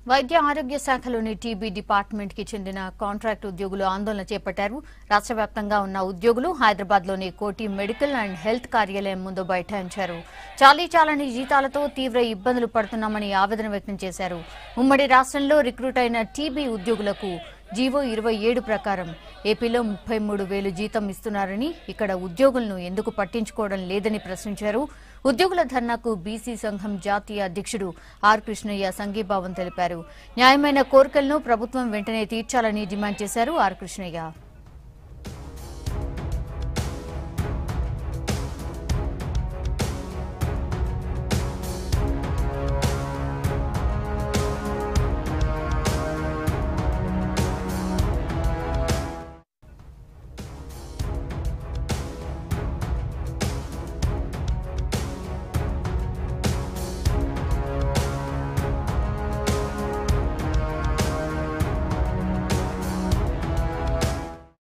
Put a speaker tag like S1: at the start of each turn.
S1: వైద్య ఆరోగ్య శాఖలోని TB department కి చెందిన కాంట్రాక్ట్ ఉద్యోగులు ఆందోళన చేపట్టారు రాష్ట్ర వ్యాప్తంగా ఉన్న ఉద్యోగులు హైదరాబాద్ లోని కోటి మెడికల్ అండ్ హెల్త్ కార్యాలయం ముందు బైఠాయించారు చాలీ చాలని జీతాలతో తీవ్ర ఇబ్బందులు పడుతున్నామని ఆవేదన వ్యక్తం చేశారు ఉమ్మడి రాష్ట్రంలో రిక్రూట్ అయిన టీబీ ఉద్యోగులకు జీవో ఇరవై ఏడు ప్రకారం ఏపీలో ముప్పై మూడు వేలు జీతం ఇస్తున్నారని ఇక్కడ ఉద్యోగులను ఎందుకు పట్టించుకోవడం లేదని ప్రశ్నించారు ఉద్యోగుల ధర్నాకు బీసీ సంఘం జాతీయ అధ్యక్షుడు ఆర్ కృష్ణయ్య సంఘీభావం తెలిపారు న్యాయమైన కోరికలను ప్రభుత్వం వెంటనే తీర్చాలని డిమాండ్ చేశారు ఆర్ కృష్ణయ్య